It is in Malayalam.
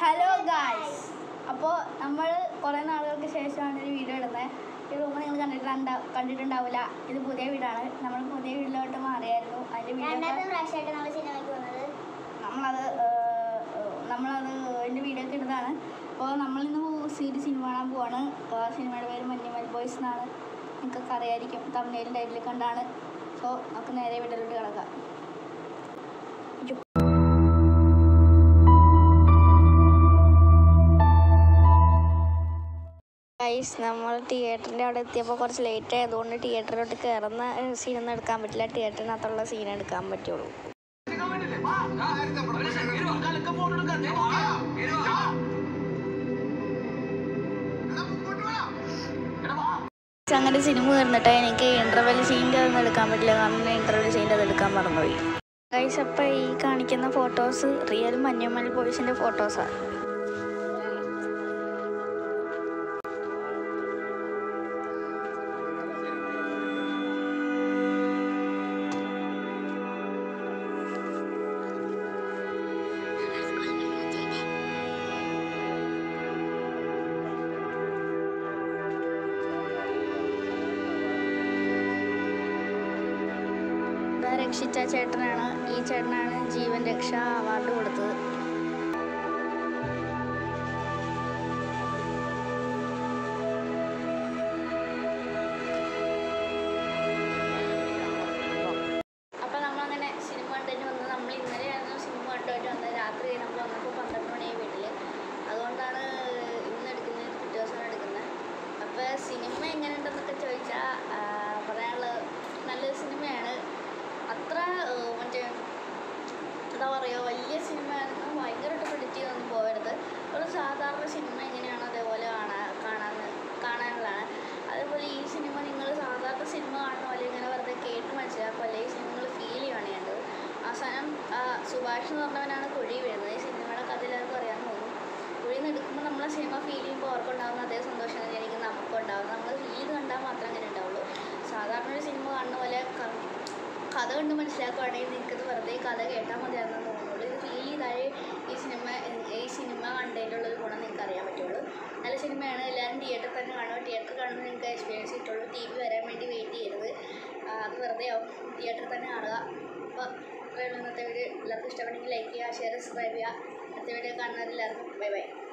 ഹലോ ഗായ്സ് അപ്പോൾ നമ്മൾ കുറേ നാളുകൾക്ക് ശേഷമാണ് ഒരു വീഡിയോ ഇടുന്നത് ഈ റൂം നിങ്ങൾ കണ്ടിട്ടുണ്ടാ കണ്ടിട്ടുണ്ടാവില്ല ഇത് പുതിയ വീടാണ് നമ്മൾ പുതിയ വീട്ടിലോട്ട് മാറിയായിരുന്നു അതിൻ്റെ രണ്ടാമത്തെ വീഡിയോ പ്രാവശ്യമായിട്ട് നമ്മൾ സിനിമയ്ക്ക് വന്നത് നമ്മളത് ഏഹ്, ഏഹ്, നമ്മളത് അതിൻ്റെ വീഡിയോ ഒക്കെ ഇടുന്നതാണ് അപ്പോൾ നമ്മളിന്ന് സീരീസ് സിനിമ കാണാൻ പോവാണ് ആ സിനിമയുടെ പേര് മഞ്ഞുമൽ ബോയ്സ് എന്നാണ് നിങ്ങൾക്കൊക്കെ അറിയായിരിക്കും തമിഴിലും ടൈറ്റിൽ കണ്ടാണ് സോ നമുക്ക് നേരെ വീട്ടിലോട്ട് കിടക്കാം ഗൈസ് നമ്മൾ തിയേറ്ററിൻ്റെ അവിടെ എത്തിയപ്പോൾ കുറച്ച് ലേറ്റ് ആയതുകൊണ്ട് തിയേറ്ററിലോട്ട് കയറുന്ന സീനൊന്നും എടുക്കാൻ പറ്റില്ല തിയേറ്ററിനകത്തുള്ള സീൻ എടുക്കാൻ പറ്റുള്ളൂ അങ്ങനെ സിനിമ തീർന്നിട്ട് എനിക്ക് ഇൻ്റർവെൽ സീൻ്റെ ഒന്നും എടുക്കാൻ പറ്റില്ല കാരണം ഇൻ്റർവെൽ സീൻ്റെ അത് എടുക്കാൻ മറന്നുപോയി ഗൈസ് അപ്പോൾ ഈ കാണിക്കുന്ന ഫോട്ടോസ് റിയൽ മഞ്ഞുമൽ ബോയ്സിൻ്റെ ഫോട്ടോസാണ് ഇതാ രക്ഷിച്ച ചേട്ടനാണ് ഈ ചേട്ടനാണ് ജീവൻ രക്ഷ അവാർഡ് കൊടുത്തത് അപ്പോൾ നമ്മളങ്ങനെ സിനിമ കണ്ടിട്ട് വന്നത് നമ്മൾ ഇന്നലെയായിരുന്നു സിനിമ കണ്ടുപോയിട്ട് വന്നത് രാത്രി നമ്മൾ വന്നപ്പോൾ പന്ത്രണ്ട് മണിയായി വീട്ടിൽ അതുകൊണ്ടാണ് ഇന്ന് എടുക്കുന്നത് പിറ്റേ ദിവസമാണ് എടുക്കുന്നത് അപ്പോൾ സിനിമ എങ്ങനെയുണ്ടെന്നൊക്കെ ചോദിച്ചാൽ പറയാനുള്ളത് നല്ലൊരു സിനിമയാണ് അത്ര ആ, മറ്റേ എന്താ പറയുക വലിയ സിനിമയായിരുന്നു ഭയങ്കരമായിട്ട് പ്രിഡിക്റ്റ് ചെയ്തൊന്നും പോകരുത് ഒരു സാധാരണ സിനിമ എങ്ങനെയാണോ അതേപോലെ കാണാൻ കാണാൻ കാണാനുള്ളതാണ് അതേപോലെ ഈ സിനിമ നിങ്ങൾ സാധാരണ സിനിമ കാണുന്ന പോലെ ഇങ്ങനെ വെറുതെ കേട്ട് മനസ്സിലാക്കുക അല്ല ഈ സിനിമകൾ ഫീൽ ചെയ്യുകയാണ് ചെയ്യേണ്ടത് അവസാനം ആ, സുഭാഷ് എന്ന് പറഞ്ഞവനാണ് കുഴി വീഴുന്നത് ഈ സിനിമയുടെ കഥ എല്ലാവർക്കും അറിയാൻ തോന്നും കുഴിയിൽ നിന്ന് എടുക്കുമ്പോൾ നമ്മൾ ആ സിനിമ ഫീൽ ചെയ്യുമ്പോൾ അവർക്കുണ്ടാകുന്ന അതേ സന്തോഷം തന്നെയായിരിക്കും നമുക്കും ഉണ്ടാകുന്നത് നമ്മൾ ഫീൽ ചെയ്ത് കണ്ടാൽ മാത്രമേ അങ്ങനെ ഉണ്ടാവുള്ളൂ സാധാരണ ഒരു സിനിമ കാണുന്ന പോലെ ക- കഥ കണ്ട് മനസ്സിലാക്കുകയാണെങ്കിൽ നിങ്ങൾക്കത് വെറുതെ കഥ കേട്ടാൽ മതിയാണെന്ന് തോന്നുള്ളൂ ഇത് ഫീൽ ചെയ്താലേ ഈ സിനിമ ഈ സിനിമ കണ്ടതിൻ്റെയുള്ളൊരു ഗുണം നിങ്ങൾക്ക് അറിയാൻ പറ്റുള്ളൂ നല്ല സിനിമയാണ് എല്ലാവരും തിയേറ്ററിൽ തന്നെ കാണുക തിയേറ്ററിൽ കാണുമ്പോൾ നിങ്ങൾക്ക് എക്സ്പീരിയൻസ് കിട്ടുള്ളൂ ടി വി വരാൻ വേണ്ടി വെയിറ്റ് ചെയ്യരുത് ആ, അത് വെറുതെ ആവും തിയേറ്ററിൽ തന്നെ കാണുക അപ്പോൾ ഇത്രയുള്ള ഇന്നത്തെ വീഡിയോ എല്ലാവർക്കും ഇഷ്ടപ്പെട്ടെങ്കിൽ ലൈക്ക് ചെയ്യുക ഷെയർ സബ്സ്ക്രൈബ് ചെയ്യുക അടുത്ത വീഡിയോ കാണുന്നവരെല്ലാവർക്കും ബൈ ബൈ